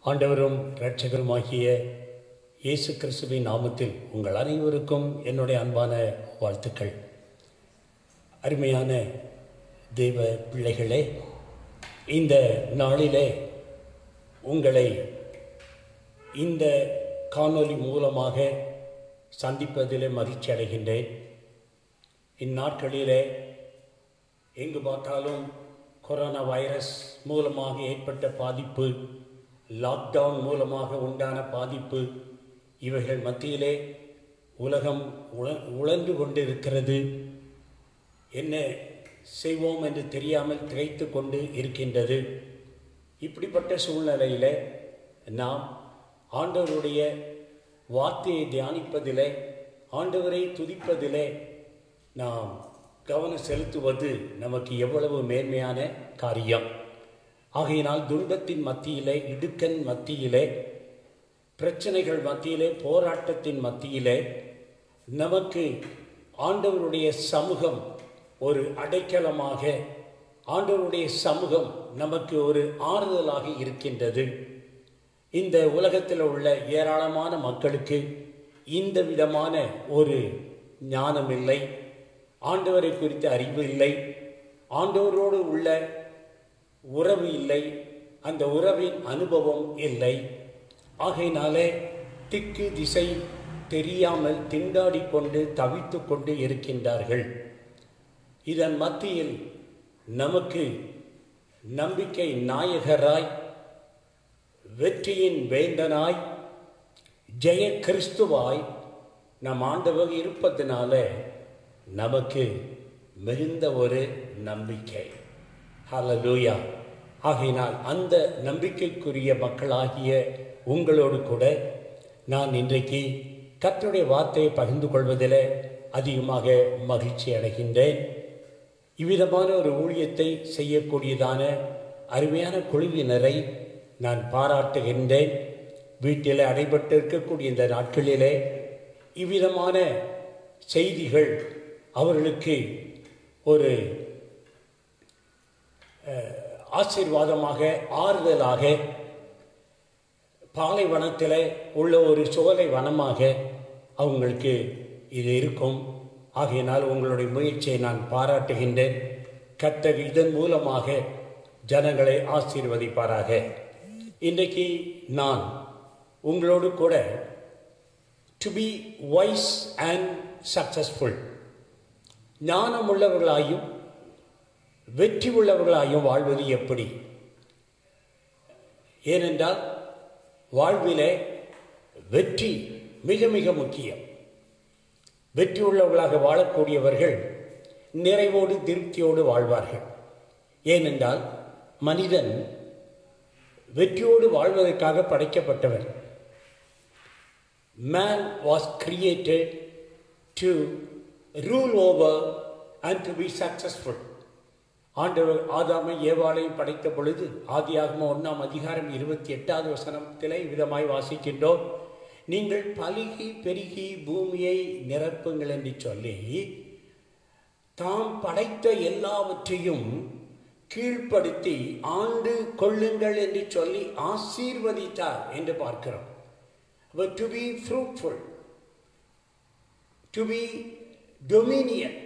ஆண்டவரும் இரட்சகருமாகிய இயேசு கிறிஸ்துவின் நாமத்தில் உங்கள் அனைவருக்கும் என்னுடைய அன்பான வாழ்த்துக்கள் அருமையான தெய்வ பிள்ளைகளே இந்த நாளிலே உங்களை இந்த காணொளி மூலமாக சந்திப்பதிலே மகிழ்ச்சி அடைகின்றேன் இந்நாட்களிலே எங்கு பார்த்தாலும் கொரோனா வைரஸ் மூலமாக ஏற்பட்ட பாதிப்பு லாக்டவுன் மூலமாக உண்டான பாதிப்பு இவைகள் மத்தியிலே உலகம் உழ உழன்று கொண்டிருக்கிறது என்ன செய்வோம் என்று தெரியாமல் திகைத்து கொண்டு இருக்கின்றது இப்படிப்பட்ட சூழ்நிலையில் நாம் ஆண்டவருடைய வார்த்தையை தியானிப்பதிலே ஆண்டவரை துதிப்பதிலே நாம் கவனம் செலுத்துவது நமக்கு எவ்வளவு மேன்மையான காரியம் ஆகையினால் துன்பத்தின் மத்தியிலே இடுக்கன் மத்தியிலே பிரச்சனைகள் மத்தியிலே போராட்டத்தின் மத்தியிலே நமக்கு ஆண்டவருடைய சமூகம் ஒரு அடைக்கலமாக ஆண்டவருடைய சமூகம் நமக்கு ஒரு ஆறுதலாக இருக்கின்றது இந்த உலகத்தில் உள்ள ஏராளமான மக்களுக்கு இந்த விதமான ஒரு ஞானம் இல்லை ஆண்டவரை குறித்த அறிவு இல்லை ஆண்டவரோடு உள்ள உறவு இல்லை அந்த உறவின் அனுபவம் இல்லை ஆகையினாலே திக்கு திசை தெரியாமல் திண்டாடி கொண்டு தவித்து கொண்டு இருக்கின்றார்கள் இதன் மத்தியில் நமக்கு நம்பிக்கை நாயகராய் வெற்றியின் வேந்தனாய் ஜெய கிறிஸ்துவாய் நம் ஆண்டவர் இருப்பதனால நமக்கு மிகுந்த ஒரு நம்பிக்கை ஹலலூயா ஆகையினால் அந்த நம்பிக்கைக்குரிய மக்களாகிய உங்களோடு கூட நான் இன்றைக்கு கர்த்தருடைய வார்த்தையை பகிர்ந்து கொள்வதில் அதிகமாக மகிழ்ச்சி அடைகின்றேன் இவ்விதமான ஒரு ஊழியத்தை செய்யக்கூடியதான அருமையான குழுவினரை நான் பாராட்டுகின்றேன் வீட்டில் அடைபட்டு இருக்கக்கூடிய இந்த நாட்களிலே இவ்விதமான செய்திகள் அவர்களுக்கு ஒரு ஆசீர்வாதமாக ஆறுதலாக பாலைவனத்தில் உள்ள ஒரு சோலை வனமாக அவங்களுக்கு இது இருக்கும் ஆகையினால் உங்களுடைய முயற்சியை நான் பாராட்டுகின்றேன் கத்தர் இதன் மூலமாக ஜனங்களை ஆசீர்வதிப்பாராக இன்றைக்கு நான் உங்களோடு கூட to be wise and successful ஞானம் உள்ளவர்களாயும் வெற்றி உள்ளவர்களாயும் வாழ்வது எப்படி ஏனென்றால் வாழ்விலே வெற்றி மிக மிக முக்கியம் வெற்றி உள்ளவர்களாக வாழக்கூடியவர்கள் நிறைவோடு திருப்தியோடு வாழ்வார்கள் ஏனென்றால் மனிதன் வெற்றியோடு வாழ்வதற்காக படைக்கப்பட்டவன் man was created to rule over and to be successful ஆண்டவர் ஆதாமை ஏவாளையும் படைத்த பொழுது ஆதியாகம ஒன்றாம் அதிகாரம் இருபத்தி எட்டாவது வசனத்திலே விதமாய் வாசிக்கின்றோம் நீங்கள் பலுகி பெருகி பூமியை நிரப்புங்கள் என்று சொல்லி தாம் படைத்த எல்லாவற்றையும் கீழ்ப்படுத்தி ஆண்டு கொள்ளுங்கள் என்று சொல்லி ஆசீர்வதித்தார் என்று பார்க்கிறோம் to be fruitful to be dominion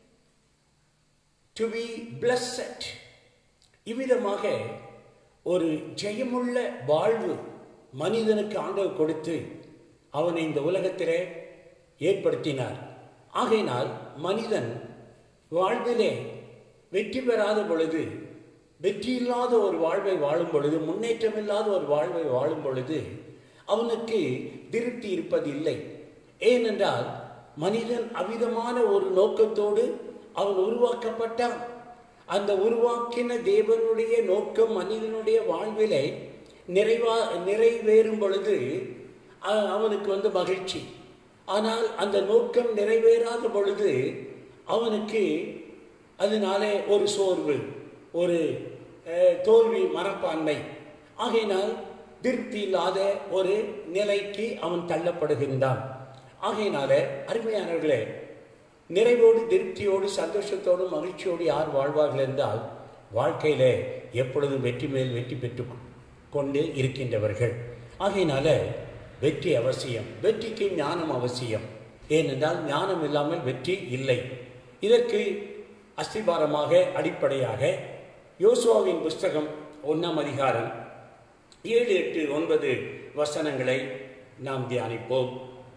to be blessed இவ்விதமாக ஒரு ஜெயமுள்ள வாழ்வு மனிதனுக்கு ஆண்டவர் கொடுத்து அவனை இந்த உலகத்திலே ஏற்படுத்தினார் ஆகையினால் மனிதன் வாழ்விலே வெற்றி பெறாத பொழுது வெற்றி இல்லாத ஒரு வாழ்வை வாழும் பொழுது முன்னேற்றம் இல்லாத ஒரு வாழ்வை வாழும் பொழுது அவனுக்கு திருப்தி இருப்பதில்லை ஏனென்றால் மனிதன் அவிதமான ஒரு நோக்கத்தோடு அவன் உருவாக்கப்பட்டான் அந்த உருவாக்கின தேவனுடைய நோக்கம் மனிதனுடைய வாழ்விலே நிறைவா நிறைவேறும் பொழுது அவனுக்கு வந்து மகிழ்ச்சி ஆனால் அந்த நோக்கம் நிறைவேறாத பொழுது அவனுக்கு அதனாலே ஒரு சோர்வு ஒரு தோல்வி மனப்பான்மை ஆகையினால் திருப்தி இல்லாத ஒரு நிலைக்கு அவன் தள்ளப்படுகின்றான் ஆகையினால அருமையானவர்களே நிறைவோடு திருப்தியோடு சந்தோஷத்தோடு மகிழ்ச்சியோடு யார் வாழ்வார்கள் என்றால் வாழ்க்கையிலே எப்பொழுதும் வெற்றி மேல் வெற்றி பெற்று கொண்டு இருக்கின்றவர்கள் ஆகையினால வெற்றி அவசியம் வெற்றிக்கு ஞானம் அவசியம் ஏனென்றால் ஞானம் இல்லாமல் வெற்றி இல்லை இதற்கு அஸ்திபாரமாக அடிப்படையாக யோசுவாவின் புஸ்தகம் ஒன்றாம் அதிகாரம் ஏழு எட்டு ஒன்பது வசனங்களை நாம் தியானிப்போம்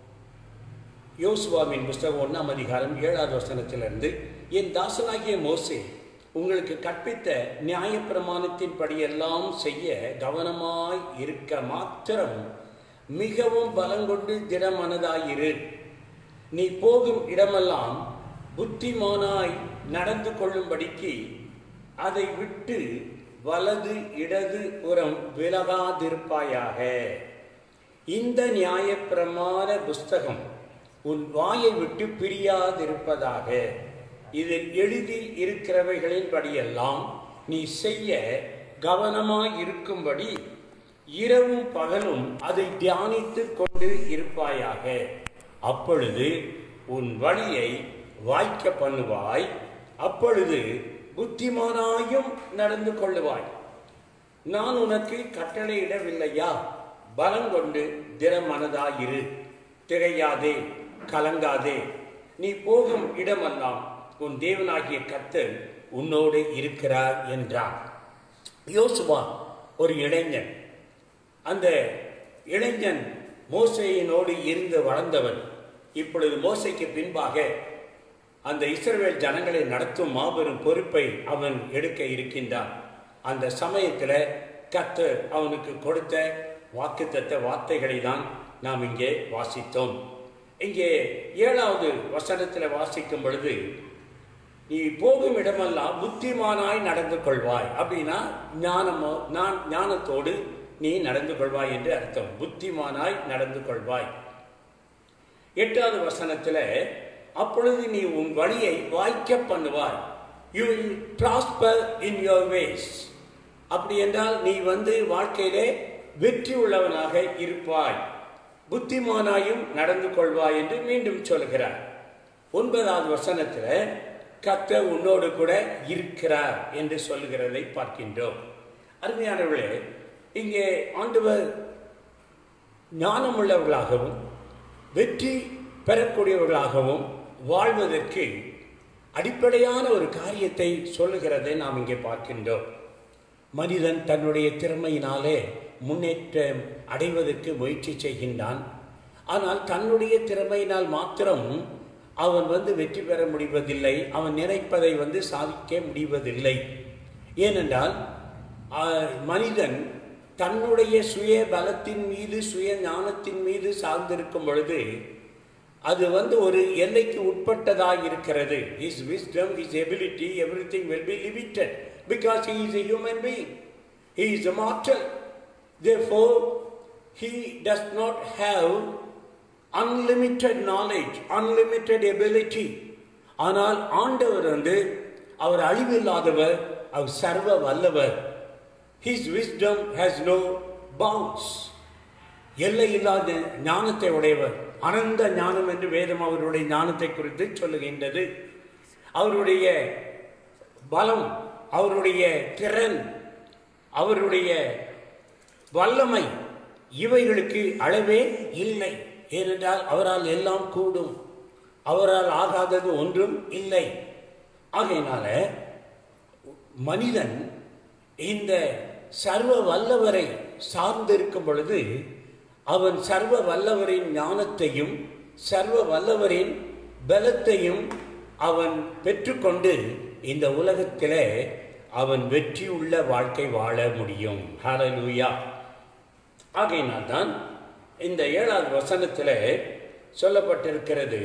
யோசுவாவின் புஸ்தகம் ஒன்றாம் அதிகாரம் ஏழாவது வசனத்திலிருந்து என் தாசனாகிய மோசே உங்களுக்கு கற்பித்த நியாயப்பிரமாணத்தின் படியெல்லாம் செய்ய கவனமாய் இருக்க மாத்திரம் மிகவும் பலங்கொண்டு திடமனதாயிரு நீ போகும் இடமெல்லாம் புத்திமானாய் நடந்து கொள்ளும்படிக்கு அதை விட்டு வலது இடது புறம் விலகாதிருப்பாயாக இந்த நியாயப்பிரமாண புஸ்தகம் உன் வாயை விட்டு பிரியாதிருப்பதாக இதில் எழுதி இருக்கிறவைகளின் படியெல்லாம் நீ செய்ய கவனமாய் இருக்கும்படி இரவும் பகலும் அதை தியானித்து கொண்டு இருப்பாயாக அப்பொழுது உன் வழியை வாய்க்க பண்ணுவாய் அப்பொழுது புத்திமானாயும் நடந்து கொள்ளுவாய் நான் உனக்கு கட்டளையிடவில்லையா பலங்கொண்டு திறமனதாயிரு திகையாதே கலங்காதே நீ போகும் இடமெல்லாம் உன் தேவனாகிய கர்த்தர் உன்னோடு இருக்கிறார் என்றார் யோசுவா ஒரு இளைஞன் அந்த இளைஞன் மோசையினோடு இருந்து வளர்ந்தவன் இப்பொழுது மோசைக்கு பின்பாக அந்த இஸ்ரவேல் ஜனங்களை நடத்தும் மாபெரும் பொறுப்பை அவன் எடுக்க இருக்கின்றான் அந்த சமயத்தில் கர்த்தர் அவனுக்கு கொடுத்த வாக்குத்தத்த வார்த்தைகளை தான் நாம் இங்கே வாசித்தோம் இங்கே ஏழாவது வசனத்தில் வாசிக்கும் பொழுது நீ போகும் இடமெல்லாம் புத்திமானாய் நடந்து கொள்வாய் அப்படின்னா ஞானமோ நான் ஞானத்தோடு நீ நடந்து கொள்வாய் என்று அர்த்தம் புத்திமானாய் நடந்து கொள்வாய் எட்டாவது வசனத்தில் அப்பொழுது நீ உன் வழியை வாய்க்க பண்ணுவாய் you will prosper in your ways அப்படி என்றால் நீ வந்து வாழ்க்கையிலே வெற்றி உள்ளவனாக இருப்பாய் புத்திமானாயும் நடந்து கொள்வாய் என்று மீண்டும் சொல்கிறார் ஒன்பதாவது வசனத்தில் கத்த உன்னோடு கூட இருக்கிறார் என்று சொல்லுகிறதை பார்க்கின்றோம் அருமையானவர்களே இங்கே ஆண்டவர் ஞானமுள்ளவர்களாகவும் வெற்றி பெறக்கூடியவர்களாகவும் வாழ்வதற்கு அடிப்படையான ஒரு காரியத்தை சொல்லுகிறதை நாம் இங்கே பார்க்கின்றோம் மனிதன் தன்னுடைய திறமையினாலே முன்னேற்றம் அடைவதற்கு முயற்சி செய்கின்றான் ஆனால் தன்னுடைய திறமையினால் மாத்திரம் அவன் வந்து வெற்றி பெற முடிவதில்லை அவன் நினைப்பதை வந்து சாதிக்க முடிவதில்லை ஏனென்றால் மனிதன் தன்னுடைய சுய பலத்தின் மீது சுய ஞானத்தின் மீது சார்ந்திருக்கும் பொழுது அது வந்து ஒரு எல்லைக்கு உட்பட்டதாக இருக்கிறது his wisdom his ability everything will be limited because he is a human being he is a mortal therefore he does not have unlimited knowledge unlimited ability ஆனால் ஆண்டவர் வந்து அவர் அழிவில்லாதவர் அவர் சர்வ வல்லவர் his wisdom has no bounds எல்லை இல்லாத ஞானத்தை உடையவர் அனந்த ஞானம் என்று வேதம் அவருடைய ஞானத்தை குறித்து சொல்லுகின்றது அவருடைய பலம் அவருடைய திறன் அவருடைய வல்லமை இவைகளுக்கு அளவே இல்லை ஏனென்றால் அவரால் எல்லாம் கூடும் அவரால் ஆகாதது ஒன்றும் இல்லை ஆகையினால மனிதன் இந்த சர்வ வல்லவரை சார்ந்திருக்கும் பொழுது அவன் சர்வ வல்லவரின் ஞானத்தையும் சர்வ வல்லவரின் பலத்தையும் அவன் பெற்றுக்கொண்டு இந்த உலகத்திலே அவன் வெற்றி உள்ள வாழ்க்கை வாழ முடியும் ஹalleluya ஆகையினால் தான் இந்த ஏழாவது வசனத்தில் சொல்லப்பட்டிருக்கிறது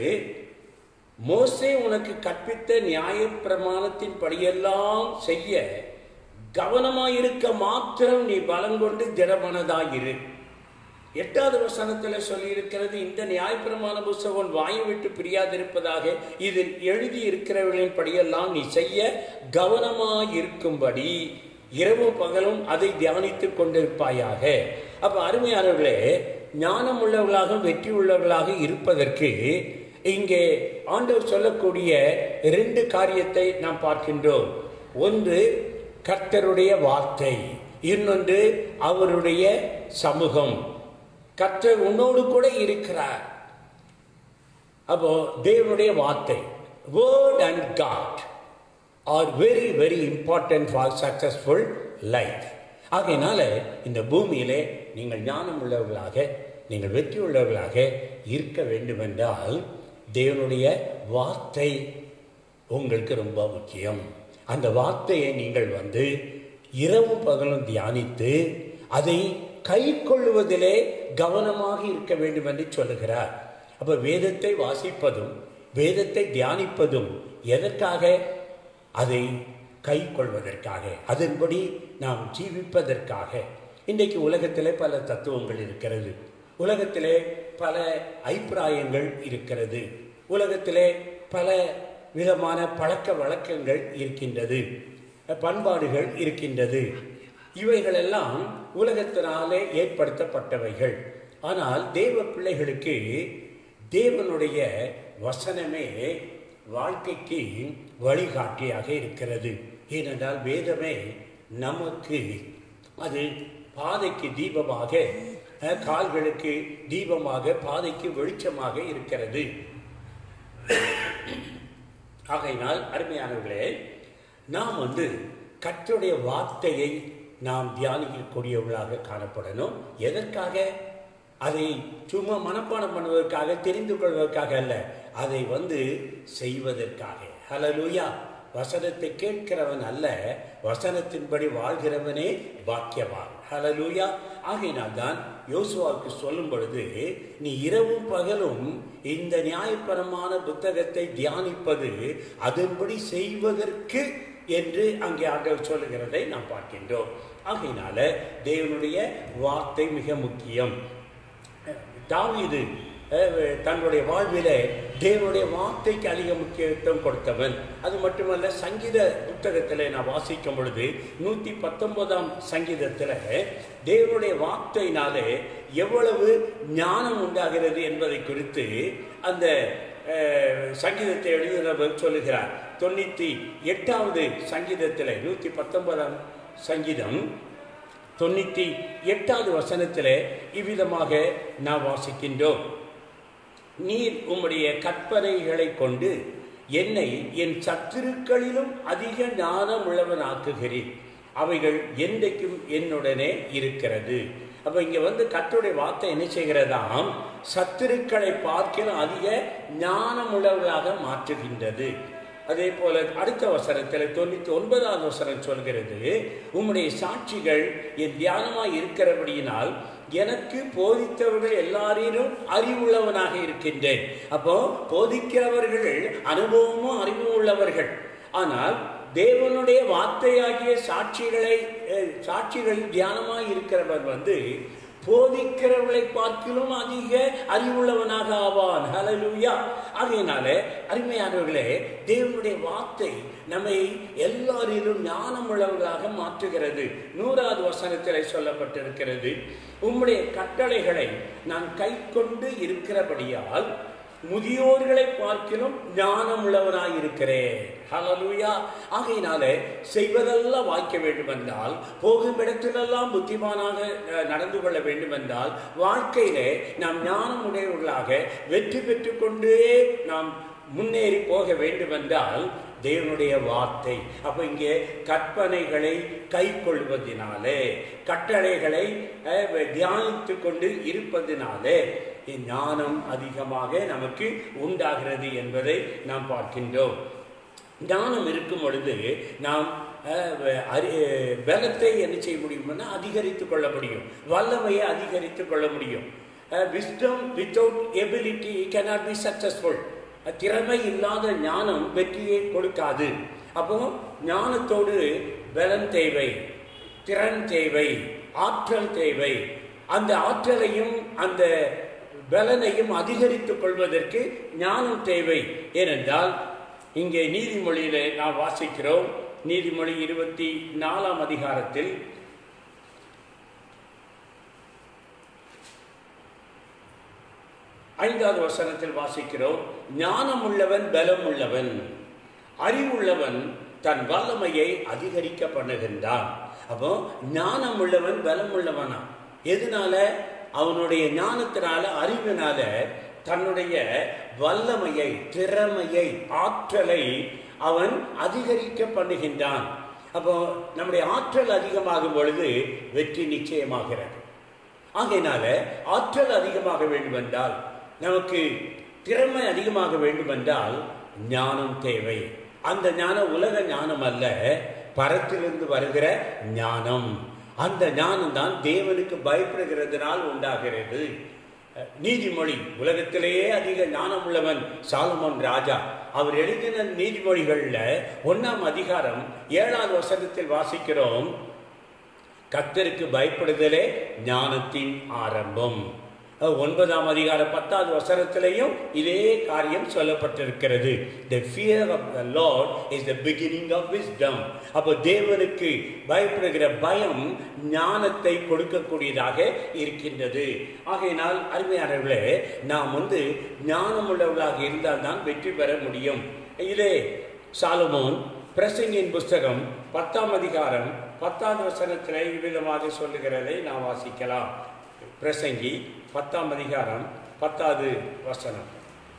மோசே உனக்கு கற்பித்த நியாய பிரமாணத்தின் படியெல்லாம் செய்ய கவனமாயிருக்க மாத்திரம் நீ பலம் கொண்டு திடமனதாயிரு எட்டாவது வசனத்தில் சொல்லியிருக்கிறது இந்த நியாயப்பிரமாண புஸ்தகம் வாயை விட்டு பிரியாதிருப்பதாக இதில் எழுதி இருக்கிறவர்களின் படியெல்லாம் நீ செய்ய கவனமாயிருக்கும்படி இரவும் பகலும் அதை தியானித்துக் கொண்டிருப்பாயாக அப்ப அருமையானவர்களே ஞானம் உள்ளவர்களாக வெற்றி உள்ளவர்களாக இருப்பதற்கு இங்கே ஆண்டவர் சொல்லக்கூடிய ரெண்டு காரியத்தை நாம் பார்க்கின்றோம் ஒன்று கர்த்தருடைய வார்த்தை இன்னொன்று அவருடைய சமூகம் கர்த்தர் உன்னோடு கூட இருக்கிறார் அப்போ தேவனுடைய வார்த்தை word and God are very very important for successful life ஆகையினால இந்த பூமியிலே நீங்கள் ஞானம் உள்ளவர்களாக நீங்கள் வெற்றி உள்ளவர்களாக இருக்க வேண்டுமென்றால் தேவனுடைய வார்த்தை உங்களுக்கு ரொம்ப முக்கியம் அந்த வார்த்தையை நீங்கள் வந்து இரவு பகலும் தியானித்து அதை கை கொள்ளுவதிலே கவனமாக இருக்க வேண்டும் என்று சொல்லுகிறார் அப்ப வேதத்தை வாசிப்பதும் வேதத்தை தியானிப்பதும் எதற்காக அதை கை கொள்வதற்காக அதன்படி நாம் ஜீவிப்பதற்காக இன்றைக்கு உலகத்திலே பல தத்துவங்கள் இருக்கிறது உலகத்திலே பல அபிப்பிராயங்கள் இருக்கிறது உலகத்திலே பல விதமான பழக்க வழக்கங்கள் இருக்கின்றது பண்பாடுகள் இருக்கின்றது இவைகளெல்லாம் உலகத்தினாலே ஏற்படுத்தப்பட்டவைகள் ஆனால் தேவ பிள்ளைகளுக்கு தேவனுடைய வசனமே வாழ்க்கைக்கு வழிகாட்டியாக இருக்கிறது ஏனென்றால் வேதமே நமக்கு அது பாதைக்கு தீபமாக அஹ், கால்களுக்கு தீபமாக பாதைக்கு வெளிச்சமாக இருக்கிறது ஆகையினால் அருமையானவர்களே நாம் வந்து கர்த்தருடைய வார்த்தையை நாம் தியானிக்கக்கூடியவர்களாக காணப்படணும் எதற்காக அதை சும்மா மனப்பாடம் பண்ணுவதற்காக தெரிந்து கொள்வதற்காக அல்ல அதை வந்து செய்வதற்காக ஹலலூயா வசனத்தை கேட்கிறவன் அல்ல வசனத்தின்படி வாழ்கிறவனே பாக்கியவான் ஹலலூயா ஆகையினால் தான் யோசுவாவுக்கு சொல்லும் பொழுது நீ இரவும் பகலும் இந்த நியாயப்பரமான புத்தகத்தை தியானிப்பது அதன்படி செய்வதற்கு என்று அங்கே ஆண்டவர் சொல்லுகிறதை நாம் பார்க்கின்றோம் ஆகையினால தேவனுடைய வார்த்தை மிக முக்கியம் தாவீது அஹ், தன்னுடைய வாழ்விலே தேவனுடைய வார்த்தைக்கு அதிக முக்கியத்துவம் கொடுத்தவன் அது மட்டுமல்ல சங்கீத புத்தகத்தில் நான் வாசிக்கும் பொழுது நூற்றி பத்தொன்பதாம் சங்கீதத்தில் தேவனுடைய வார்த்தையினாலே எவ்வளவு ஞானம் உண்டாகிறது என்பதை குறித்து அந்த அஹ், சங்கீதத்தை எழுதினவர் சொல்லுகிறார் தொண்ணூற்றி எட்டாவது சங்கீதத்தில் நூற்றி பத்தொன்பதாம் சங்கீதம் தொண்ணூற்றி எட்டாவது வசனத்தில் இவ்விதமாக நாம் வாசிக்கின்றோம் நீர் உம்முடைய கற்பனைகளை கொண்டு என்னை என் சத்துருக்களிலும் அதிக ஞானம் உள்ளவனாக்குகிறீர் அவைகள் என்றைக்கும் என்னுடனே இருக்கிறது அப்ப இங்க வந்து கர்த்தருடைய வார்த்தை என்ன செய்கிறதாம் சத்துருக்களை பார்க்கலாம் அதிக ஞானம் உள்ளவர்களாக மாற்றுகின்றது அதே போல அடுத்த வசனத்தில் தொண்ணூத்தி ஒன்பதாவது வசனம் சொல்கிறது உம்முடைய சாட்சிகள் என் தியானமாய் இருக்கிறபடியினால் எனக்கு போதித்தவர்கள் எல்லாரிலும் அறிவுள்ளவனாக இருக்கின்றேன் அப்போ போதிக்கிறவர்கள் அனுபவமும் அறிவும் உள்ளவர்கள் ஆனால் தேவனுடைய வார்த்தையாகிய சாட்சிகளை அஹ், சாட்சிகள் தியானமாய் இருக்கிறவர் வந்து போதிக்கிறவர்களை பார்க்கிலும் அதிக அறிவுள்ளவனாக ஆவான் ஹalleluya ஆகையினால அருமையானவர்களே தேவனுடைய வார்த்தை நம்மை எல்லாரிலும் ஞானம் உள்ளவர்களாக மாற்றுகிறது நூறாவது வசனத்தில் சொல்லப்பட்டிருக்கிறது உம்முடைய கட்டளைகளை நான் கை கொண்டு இருக்கிறபடியால் முதியோர்களை பார்க்கிலும் ஞானம் உள்ளவனாய் இருக்கிறேன் ஹalleluya ஆகையினாலே செய்வதெல்லாம் வாய்க்க வேண்டும் என்றால் போகும் இடத்திலெல்லாம் புத்திமானாக அஹ், நடந்து கொள்ள வேண்டும் என்றால் வாழ்க்கையிலே நாம் ஞானம் உடையவர்களாக வெற்றி பெற்றுக் கொண்டே நாம் முன்னேறி போக வேண்டும் என்றால் தேவனுடைய வார்த்தை அப்ப இங்கே கற்பனைகளை கை கொள்வதினாலே கட்டளைகளை அஹ், தியானித்துக் கொண்டு இருப்பதினாலே ஞானம் அதிகமாக நமக்கு உண்டாகிறது என்பதை நாம் பார்க்கின்றோம் ஞானம் இருக்கும் பொழுது நாம் அஹ், அறி பலத்தை என்ன செய்ய முடியும்னா அதிகரித்துக் கொள்ள முடியும் வல்லமையை அதிகரித்துக் கொள்ள முடியும் wisdom without ability cannot be successful திறமை இல்லாத ஞானம் வெற்றியை கொடுக்காது அப்போ ஞானத்தோடு பலன் தேவை திறன் தேவை ஆற்றல் தேவை அந்த ஆற்றலையும் அந்த பலனையும் அதிகரித்துக் கொள்வதற்கு ஞானம் தேவை ஏனென்றால் இங்கே நீதிமொழியிலே நாம் வாசிக்கிறோம் நீதிமொழி இருபத்தி நாலாம் அதிகாரத்தில் ஐந்தாவது வசனத்தில் வாசிக்கிறோம் ஞானம் உள்ளவன் பலம் உள்ளவன் அறிவுள்ளவன் தன் வல்லமையை அதிகரிக்க பண்ணுகின்றான் அப்போ ஞானம் உள்ளவன் பலம் உள்ளவனா எதனால அவனுடைய ஞானத்தினால அறிவினால தன்னுடைய வல்லமையை திறமையை ஆற்றலை அவன் அதிகரிக்க பண்ணுகின்றான் அப்போ நம்முடைய ஆற்றல் அதிகமாகும் பொழுது வெற்றி நிச்சயமாகிறது ஆகையினால ஆற்றல் அதிகமாக வேண்டுமென்றால் நமக்கு திறமை அதிகமாக வேண்டுமென்றால் ஞானம் தேவை அந்த ஞானம் உலக ஞானம் அல்ல பரத்திலிருந்து வருகிற ஞானம் அந்த ஞானம் தான் தேவனுக்கு பயப்படுகிறதுனால் உண்டாகிறது நீதிமொழி உலகத்திலேயே அதிக ஞானம் உள்ளவன் சாலமோன் ராஜா அவர் எழுதின நீதிமொழிகள்ல ஒன்னாம் அதிகாரம் ஏழாவது வசனத்தில் வாசிக்கிறோம் கத்தருக்கு பயப்படுதலே ஞானத்தின் ஆரம்பம் ஒன்பதாம் அதிகாரம் பத்தாவது வசனத்திலையும் இதே காரியம் சொல்லப்பட்டிருக்கிறது the fear of the lord is the beginning of wisdom அப்போ தேவனுக்கு பயப்படுகிற பயம் ஞானத்தை கொடுக்கக்கூடியதாக இருக்கின்றது ஆகையினால் அருமையானவர்களே நாம் வந்து ஞானம் உள்ளவர்களாக இருந்தால் தான் வெற்றி பெற முடியும் இதே சாலமோன் பிரசங்கின் புஸ்தகம் பத்தாம் அதிகாரம் பத்தாவது வசனத்தில் இவ்விதமாக சொல்லுகிறதை நாம் வாசிக்கலாம் பிரசங்கி பத்தாம் அதிகாரம் பத்தாவது வசனம்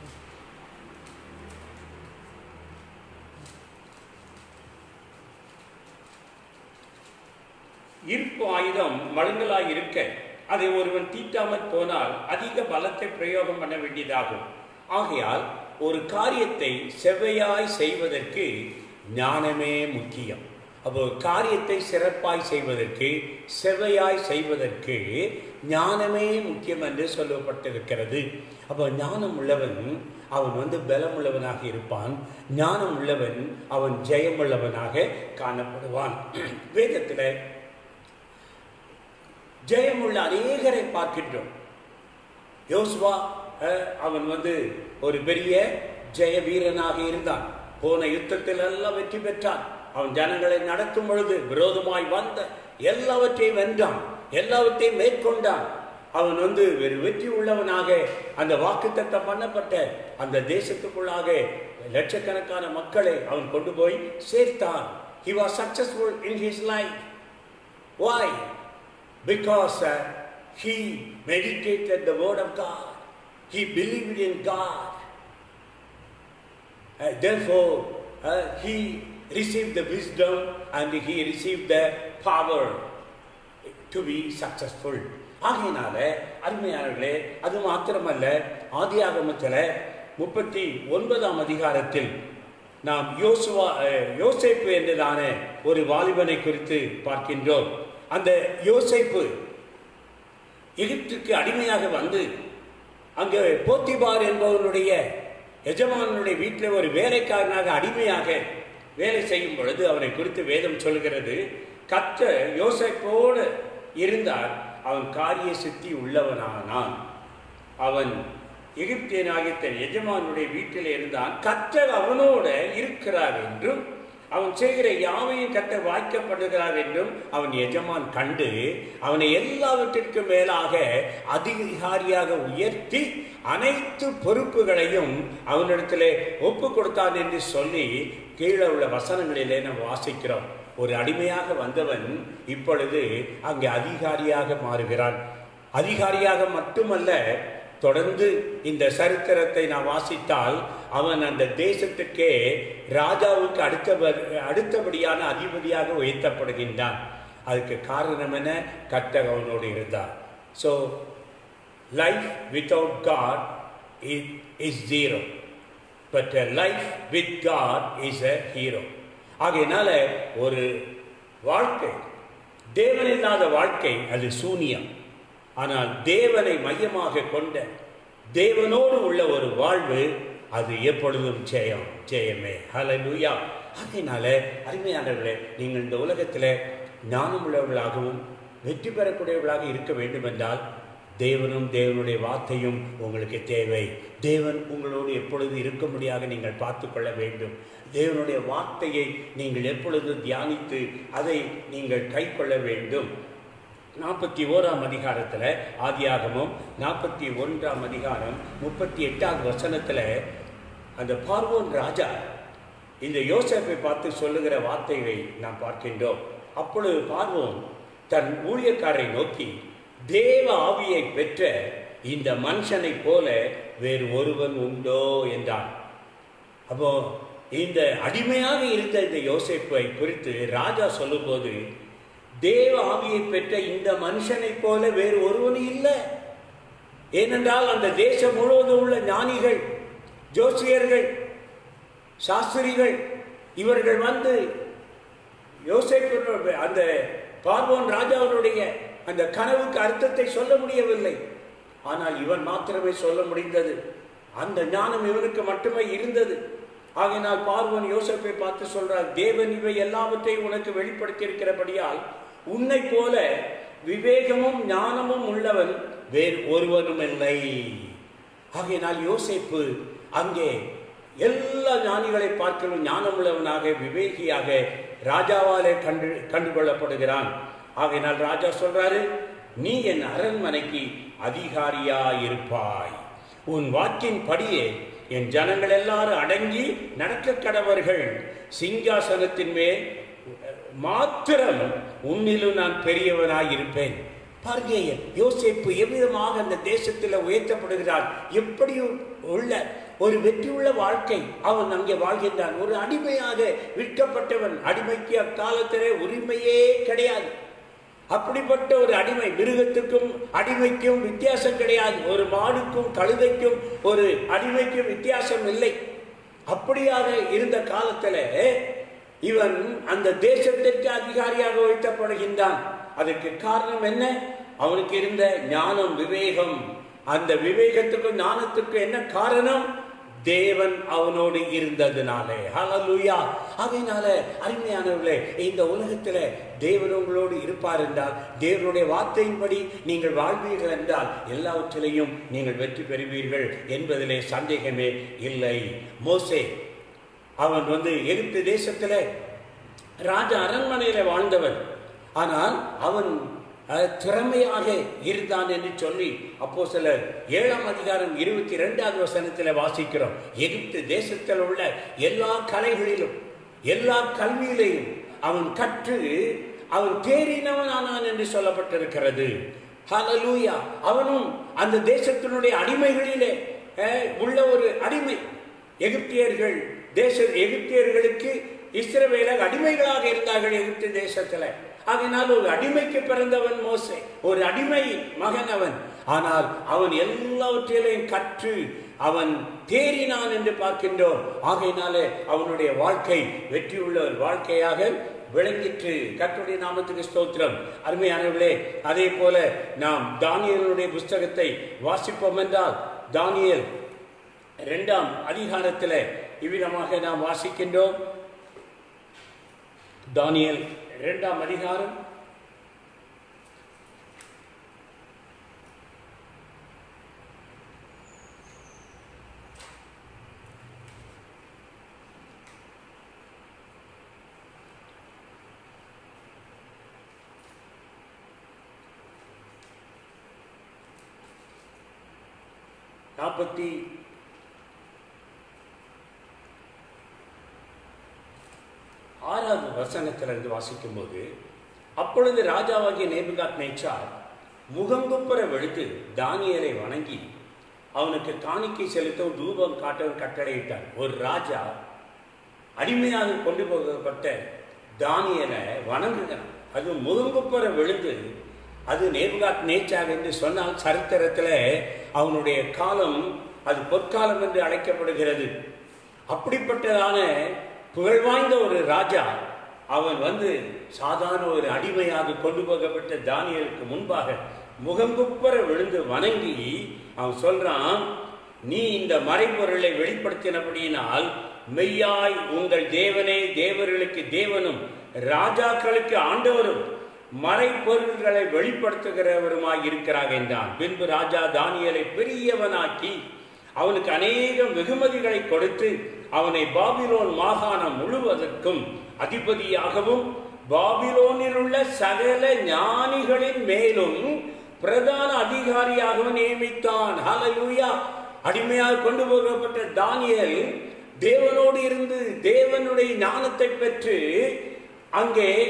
இருப்பு ஆயுதம் மழுங்கலாய் இருக்க அதை ஒருவன் தீட்டாமற் போனால் அதிக பலத்தை பிரயோகம் பண்ண வேண்டியதாகும் ஆகையால் ஒரு காரியத்தை செவ்வையாய் செய்வதற்கு ஞானமே முக்கியம் அப்போ காரியத்தை சிறப்பாய் செய்வதற்கு செவ்வையாய் செய்வதற்கு ஞானமே முக்கியம் என்று சொல்லப்பட்டிருக்கிறது அப்போ ஞானம் உள்ளவன் அவன் வந்து பலம் உள்ளவனாக இருப்பான் ஞானம் உள்ளவன் அவன் ஜெயம் உள்ளவனாக காணப்படுவான் வேதத்தில் ஜெயமுள்ள அநேகரை பார்க்கின்றோம் யோசுவா அவன் வந்து ஒரு பெரிய ஜெய வீரனாக இருந்தான் போன யுத்தத்தில் எல்லாம் வெற்றி பெற்றான் அவன் ஜனங்களை நடத்தும் பொழுது விரோதமாய் வந்த எல்லாவற்றையும் வென்றான் எல்லாவற்றையும் மேற்கொண்டான் அவன் வந்து வெறு வெற்றி உள்ளவனாக அந்த வாக்குத்தத்தம் பண்ணப்பட்ட அந்த தேசத்துக்குள்ளாக லட்சக்கணக்கான மக்களை அவன் கொண்டு போய் சேர்த்தான் he was successful in his life why because uh, he meditated the word of god he believed in god uh, therefore uh, he received the wisdom and he received the power to be successful ஆகையினால அருமையானவர்களே அது மாத்திரமல்ல ஆதியாகமத்தில் முப்பத்தி ஒன்பதாம் அதிகாரத்தில் நாம் யோசுவா யோசேப்பு என்றதான ஒரு வாலிபனை குறித்து பார்க்கின்றோம் அந்த யோசேப்பு எகிப்துக்கு அடிமையாக வந்து அங்கே போத்திபார் என்பவனுடைய எஜமானுடைய வீட்டில் ஒரு வேலைக்காரனாக அடிமையாக வேலை செய்யும் பொழுது அவனை குறித்து வேதம் சொல்கிறது கத்த யோசைப்போடு இருந்தார் அவன் காரிய சித்தி உள்ளவனானான் அவன் எகிப்தியனாகிய தன் எஜமானுடைய வீட்டில் இருந்தான் கத்தர் அவனோட இருக்கிறார் என்றும் அவன் செய்கிற யாவையும் கட்ட வாய்க்கப்படுகிறார் என்றும் அவன் எஜமான் கண்டு அவனை எல்லாவற்றிற்கும் மேலாக அதிகாரியாக உயர்த்தி அனைத்து பொறுப்புகளையும் அவனிடத்திலே ஒப்பு கொடுத்தான் என்று சொல்லி கீழே உள்ள வசனங்களிலே நாம் வாசிக்கிறோம் ஒரு அடிமையாக வந்தவன் இப்பொழுது அங்கே அதிகாரியாக மாறுகிறான் அதிகாரியாக மட்டுமல்ல தொடர்ந்து இந்த சரித்திரத்தை நான் வாசித்தால் அவன் அந்த தேசத்துக்கே ராஜாவுக்கு அடுத்த அடுத்தபடியான அதிபதியாக உயர்த்தப்படுகின்றான் அதுக்கு காரணம் என்ன கர்த்தர் அவனோடு இருந்தார் so life without God is zero but life with God is a hero ஆகையினால ஒரு வாழ்க்கை தேவன் இல்லாத வாழ்க்கை அது சூனியம் ஆனால் தேவனை மையமாக கொண்ட தேவனோடு உள்ள ஒரு வாழ்வு அது எப்பொழுதும் ஜெயம் ஜெயமே ஹலலூயா அதனால அருமையானவர்களே நீங்கள் இந்த உலகத்தில் ஞானம் உள்ளவர்களாகவும் வெற்றி பெறக்கூடியவர்களாக இருக்க வேண்டும் என்றால் தேவனும் தேவனுடைய வார்த்தையும் உங்களுக்கு தேவை தேவன் உங்களோடு எப்பொழுது இருக்கும்படியாக நீங்கள் பார்த்து கொள்ள வேண்டும் தேவனுடைய வார்த்தையை நீங்கள் எப்பொழுது தியானித்து அதை நீங்கள் கை கொள்ள வேண்டும் நாற்பத்தி ஓராம் அதிகாரத்தில் ஆதியாகமும் நாற்பத்தி ஒன்றாம் அதிகாரம் முப்பத்தி எட்டாவது வசனத்தில் அந்த பார்வோன் ராஜா இந்த யோசேப்பை பார்த்து சொல்லுகிற வார்த்தைகளை நாம் பார்க்கின்றோம் அப்பொழுது பார்வோன் தன் ஊழியக்காரரை நோக்கி தேவ ஆவியை பெற்ற இந்த மனுஷனைப் போல வேறு ஒருவன் உண்டோ என்றான் அப்போ இந்த அடிமையாக இருந்த இந்த யோசேப்பை குறித்து ராஜா சொல்லும்போது தேவ ஆவியை பெற்ற இந்த மனுஷனைப் போல வேறு ஒருவனும் இல்லை ஏனென்றால் அந்த தேசம் முழுவதும் உள்ள ஞானிகள் ஜோசியர்கள் சாஸ்திரிகள் இவர்கள் வந்து யோசேப்பு அந்த பார்வோன் ராஜாவினுடைய அந்த கனவுக்கு அர்த்தத்தை சொல்ல முடியவில்லை ஆனால் இவன் மாத்திரமே சொல்ல முடிந்தது அந்த ஞானம் இவனுக்கு மட்டுமே இருந்தது ஆகையினால் பார்வோன் யோசேப்பை பார்த்து சொல்றார் தேவன் இவை எல்லாவற்றையும் உனக்கு வெளிப்படுத்தி இருக்கிறபடியால் உன்னை போல விவேகமும் ஞானமும் உள்ளவன் வேறு ஒருவனும் இல்லை ஆகையினால் யோசேப்பு அங்கே எல்லா ஞானிகளை பார்க்கலும் ஞானமுள்ளவனாக விவேகியாக ராஜாவாலே கண்டு கண்டுகொள்ளப்படுகிறான் ஆகையினால் ராஜா சொல்றாரு நீ என் அரண்மனைக்கு அதிகாரியா இருப்பாய் உன் வாக்கின் படியே என் ஜனங்கள் எல்லாரும் அடங்கி நடக்க கடவர்கள் சிங்காசனத்தின் மேல் மாத்திரம் உன்னிலும் நான் பெரியவனாய் இருப்பேன் பாருங்க யோசேப்பு எவ்விதமாக அந்த தேசத்தில் உயர்த்தப்படுகிறான் எப்படி உள்ள ஒரு வெற்றியுள்ள வாழ்க்கை அவன் அங்கே வாழ்கின்றான் ஒரு அடிமையாக விற்கப்பட்டவன் அடிமைக்கு அக்காலத்திலே உரிமையே கிடையாது அப்படிப்பட்ட ஒரு அடிமை மிருகத்துக்கும் அடிமைக்கும் வித்தியாசம் கிடையாது ஒரு மாடுக்கும் கழுதைக்கும் ஒரு அடிமைக்கும் வித்தியாசம் இல்லை அப்படியாக இருந்த காலத்துல இவன் அந்த தேசத்திற்கு அதிகாரியாக உயர்த்தப்படுகின்றான் அதற்கு காரணம் என்ன அவனுக்கு இருந்த ஞானம் விவேகம் அந்த விவேகத்துக்கும் ஞானத்துக்கும் என்ன காரணம் தேவன் அவனோடு இருந்ததுனாலே ஹalleluya அதனால அருமையானவர்களே இந்த உலகத்தில் தேவன் உங்களோடு இருப்பார் என்றால் தேவனுடைய வார்த்தையின்படி நீங்கள் வாழ்வீர்கள் என்றால் எல்லாவற்றிலையும் நீங்கள் வெற்றி பெறுவீர்கள் என்பதிலே சந்தேகமே இல்லை மோசே அவன் வந்து எகிப்து தேசத்தில் ராஜா அரண்மனையில வாழ்ந்தவன் ஆனால் அவன் அஹ், திறமையாக இருந்தான் என்று சொல்லி அப்போ சில ஏழாம் அதிகாரம் இருபத்தி ரெண்டாவது வசனத்தில் வாசிக்கிறோம் எகிப்து தேசத்தில் உள்ள எல்லா கலைகளிலும் எல்லா கல்வியிலையும் அவன் கற்று அவன் தேறினவனானான் என்று சொல்லப்பட்டிருக்கிறது ஹalleluya அவனும் அந்த தேசத்தினுடைய அடிமைகளிலே அஹ், உள்ள ஒரு அடிமை எகிப்தியர்கள் தேச எகிப்தியர்களுக்கு இஸ்ரவேலர் அடிமைகளாக இருந்தார்கள் எகிப்து தேசத்துல அதனால் ஒரு அடிமைக்கு பிறந்தவன் மோசே ஒரு அடிமை மகன் அவன் ஆனால் அவன் எல்லாவற்றிலையும் கற்று அவன் தேறினான் என்று பார்க்கின்றோம் ஆகையினாலே அவனுடைய வாழ்க்கை வெற்றியுள்ள ஒரு வாழ்க்கையாக விளங்கிற்று கர்த்தருடைய நாமத்துக்கு ஸ்தோத்திரம் அருமையானவர்களே அதே போல நாம் தானியலுடைய புஸ்தகத்தை வாசிப்போம் என்றால் தானியல் இரண்டாம் அதிகாரத்தில் இவ்விதமாக நாம் வாசிக்கின்றோம் தானியல் இரண்டாம் அதிகாரம் நாற்பத்தி ஆறாவது வசனத்திலிருந்து வாசிக்கும்போது அப்பொழுது ராஜாவாகிய நேபுகாத் நேச்சார் முகங்குப்புற வெளுத்து தானியலை வணங்கி அவனுக்கு காணிக்கை செலுத்தவும் தூபம் காட்டவும் கட்டளையிட்டார் ஒரு ராஜா அடிமையாக கொண்டு போகப்பட்ட தானியலை வணங்குகிறான் அது முகங்குப்புற விழுந்து அது நேபுகாத் நேச்சார் என்று சொன்னால் சரித்திரத்தில் அவனுடைய காலம் அது பொற்காலம் என்று அழைக்கப்படுகிறது அப்படிப்பட்டதான புகழ்வாய்ந்த ஒரு ராஜா அவன் வந்து சாதாரண ஒரு அடிமையாக கொண்டு போகப்பட்ட தானியலுக்கு முன்பாக முகங்குப்புற விழுந்து வணங்கி அவன் சொல்றான் நீ இந்த மறைப்பொருளை வெளிப்படுத்தினபடியினால் மெய்யாய் உங்கள் தேவனே தேவர்களுக்கு தேவனும் ராஜாக்களுக்கு ஆண்டவரும் மறைப்பொருள்களை வெளிப்படுத்துகிறவருமாய் இருக்கிறார் என்றான் பின்பு ராஜா தானியலை பெரியவனாக்கி அவனுக்கு அநேகம் வெகுமதிகளை கொடுத்து அவனை பாபிலோன் மாகாணம் முழுவதற்கும் அதிபதியாகவும் பாபிலோனில் உள்ள சகல ஞானிகளின் மேலும் பிரதான அதிகாரியாகவும் நியமித்தான் ஹalleluya அடிமையாக கொண்டு போகப்பட்ட தானியல் தேவனோடு இருந்து தேவனுடைய ஞானத்தை பெற்று அங்கே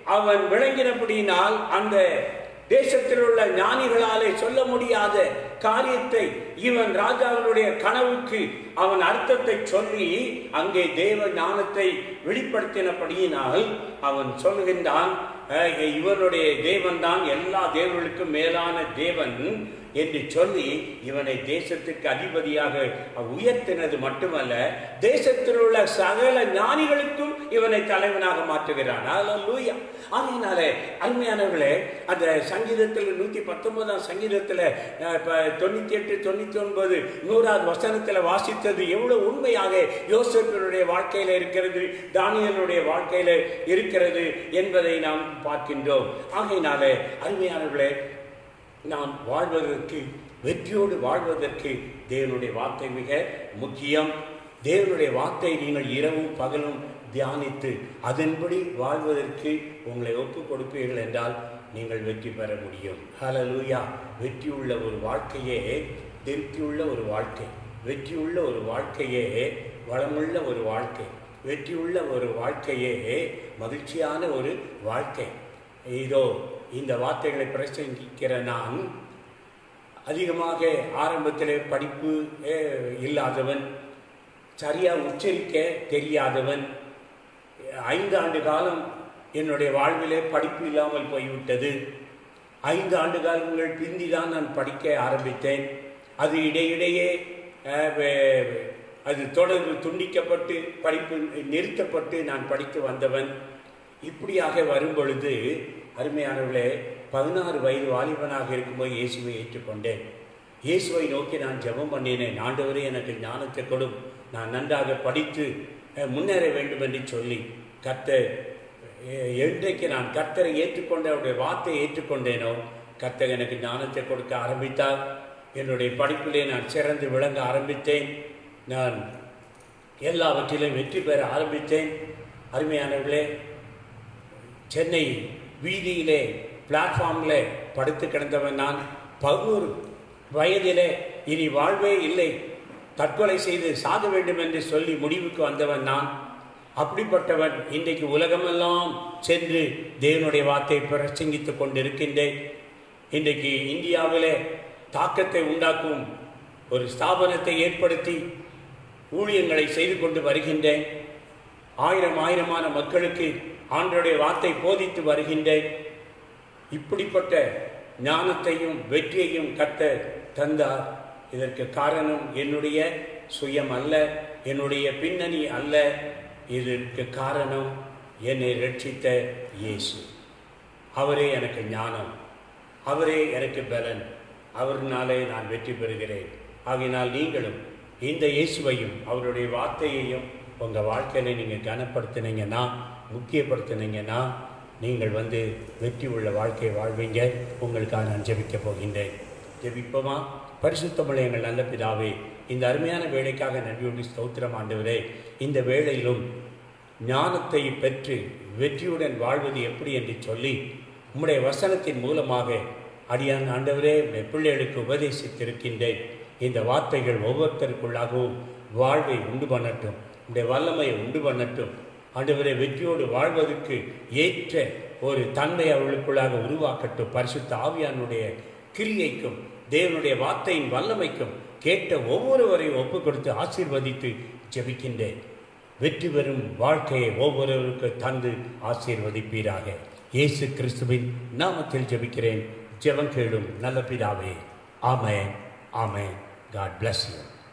அவன் விளங்கினபடியினால் அந்த தேசத்தில் உள்ள ஞானிகளாலே சொல்ல முடியாத காரியத்தை இவன் ராஜாவினுடைய கனவுக்கு அவன் அர்த்தத்தை சொல்லி அங்கே தேவ ஞானத்தை வெளிப்படுத்தினபடியினால் அவன் சொல்லுகின்றான் அஹ், இவனுடைய தேவன் தான் எல்லா தேவர்களுக்கும் மேலான தேவன் என்று சொல்லி இவனை தேசத்துக்கு அதிபதியாக உயர்த்தினது மட்டுமல்ல தேசத்தில் உள்ள சகல ஞானிகளுக்கும் இவனை தலைவனாக மாற்றுகிறான் அல்லேலூயா ஆகையினாலே அருமையானவர்களே அந்த சங்கீதத்தில் நூற்றி பத்தொன்பதாம் சங்கீதத்தில் அஹ், இப்ப தொண்ணூற்றி எட்டு தொண்ணூற்றி ஒன்பது நூறாவது வசனத்தில் வாசித்தது எவ்வளவு உண்மையாக யோசேப்பினுடைய வாழ்க்கையில் இருக்கிறது தானியலுடைய வாழ்க்கையில் இருக்கிறது என்பதை நாம் பார்க்கின்றோம் ஆகையினாலே அருமையானவர்களே நாம் வாழ்வதற்கு வெற்றியோடு வாழ்வதற்கு தேவனுடைய வார்த்தை மிக முக்கியம் தேவனுடைய வார்த்தை நீங்கள் இரவும் பகலும் தியானித்து அதன்படி வாழ்வதற்கு உங்களை ஒப்புக் கொடுப்பீர்கள் என்றால் நீங்கள் வெற்றி பெற முடியும் ஹalleluya வெற்றியுள்ள ஒரு வாழ்க்கையே திருப்தியுள்ள ஒரு வாழ்க்கை வெற்றியுள்ள ஒரு வாழ்க்கையே வளமுள்ள ஒரு வாழ்க்கை வெற்றியுள்ள ஒரு வாழ்க்கையே மகிழ்ச்சியான ஒரு வாழ்க்கை இதோ இந்த வார்த்தைகளை பிரசங்கிக்கிற நான் அதிகமாக ஆரம்பத்தில் படிப்பு அஹ், இல்லாதவன் சரியாக உச்சரிக்க தெரியாதவன் ஐந்து ஆண்டு காலம் என்னுடைய வாழ்விலே படிப்பு இல்லாமல் போய்விட்டது ஐந்து ஆண்டு காலங்கள் பிந்தி தான் நான் படிக்க ஆரம்பித்தேன் அது இடையிடையே அஹ், வே- அது தொடர்பு துண்டிக்கப்பட்டு படிப்பு நிறுத்தப்பட்டு நான் படித்து வந்தவன் இப்படியாக வரும் பொழுது அருமையானவர்களே பதினாறு வயது வாலிபனாக இருக்கும்போது இயேசுவை ஏற்றுக்கொண்டேன் இயேசுவை நோக்கி நான் ஜெபம் பண்ணினேன் ஆண்டவரே எனக்கு ஞானத்தை கொடும் நான் நன்றாக படித்து அஹ், முன்னேற வேண்டும் என்று சொல்லி கர்த்தர் எ- என்றைக்கு நான் கர்த்தரை ஏற்றுக்கொண்ட அவருடைய வார்த்தையை ஏற்றுக்கொண்டேனோ கர்த்தர் எனக்கு ஞானத்தை கொடுக்க ஆரம்பித்தார் என்னுடைய படிப்பிலே நான் சிறந்து விளங்க ஆரம்பித்தேன் நான் எல்லாவற்றிலும் வெற்றி பெற ஆரம்பித்தேன் அருமையானவர்களே சென்னை வீதியிலே பிளாட்ஃபார்மில் படுத்து கிடந்தவன் நான் பதினோரு வயதிலே இனி வாழ்வே இல்லை தற்கொலை செய்து சாக வேண்டும் என்று சொல்லி முடிவுக்கு வந்தவன் நான் அப்படிப்பட்டவன் இன்றைக்கு உலகமெல்லாம் சென்று தேவனுடைய வார்த்தை பிரசங்கித்துக் கொண்டிருக்கின்றேன் இன்றைக்கு இந்தியாவிலே தாக்கத்தை உண்டாக்கும் ஒரு ஸ்தாபனத்தை ஏற்படுத்தி ஊழியங்களை செய்து கொண்டு வருகின்றேன் ஆயிரம் ஆயிரமான மக்களுக்கு ஆண்டருடைய வார்த்தை போதித்து வருகின்றேன் இப்படிப்பட்ட ஞானத்தையும் வெற்றியையும் கத்த தந்தார் இதற்கு காரணம் என்னுடைய சுயம் அல்ல என்னுடைய பின்னணி அல்ல இதற்கு காரணம் என்னை ரட்சித்த இயேசு அவரே எனக்கு ஞானம் அவரே எனக்கு பலன் அவர்னாலே நான் வெற்றி பெறுகிறேன் ஆகையினால் நீங்களும் இந்த இயேசுவையும் அவருடைய வார்த்தையையும் உங்கள் வாழ்க்கையில் நீங்கள் கனப்படுத்தினீங்கன்னா முக்கியப்படுத்தினீங்கன்னா நீங்கள் வந்து வெற்றி உள்ள வாழ்க்கையை வாழ்வீங்க உங்களுக்காக நான் ஜெபிக்க போகின்றேன் ஜெபிப்போமா பரிசுத்தமுள்ள எங்கள் நல்ல பிதாவே இந்த அருமையான வேலைக்காக நன்றியோடு ஸ்தோத்திரம் ஆண்டவரே இந்த வேளையிலும் ஞானத்தை பெற்று வெற்றியுடன் வாழ்வது எப்படி என்று சொல்லி உம்முடைய வசனத்தின் மூலமாக அடியான் ஆண்டவரே உம்முடைய பிள்ளைகளுக்கு உபதேசித்திருக்கின்றேன் இந்த வார்த்தைகள் ஒவ்வொருத்தருக்குள்ளாகவும் வாழ்வை உண்டு பண்ணட்டும் உம்முடைய வல்லமையை உண்டு பண்ணட்டும் ஆண்டவரே வெற்றியோடு வாழ்வதற்கு ஏற்ற ஒரு தன்மை அவர்களுக்குள்ளாக உருவாக்கட்டும் பரிசுத்த ஆவியானுடைய கிரியைக்கும் தேவனுடைய வார்த்தையின் வல்லமைக்கும் கேட்ட ஒவ்வொருவரையும் ஒப்பு கொடுத்து ஆசீர்வதித்து ஜெபிக்கின்றேன் வெற்றி பெறும் வாழ்க்கையை ஒவ்வொருவருக்கு தந்து ஆசீர்வதிப்பீராக இயேசு கிறிஸ்துவின் நாமத்தில் ஜெபிக்கிறேன் ஜெபம் கேளும் நல்ல பிதாவே ஆமென் ஆமென் காட் bless you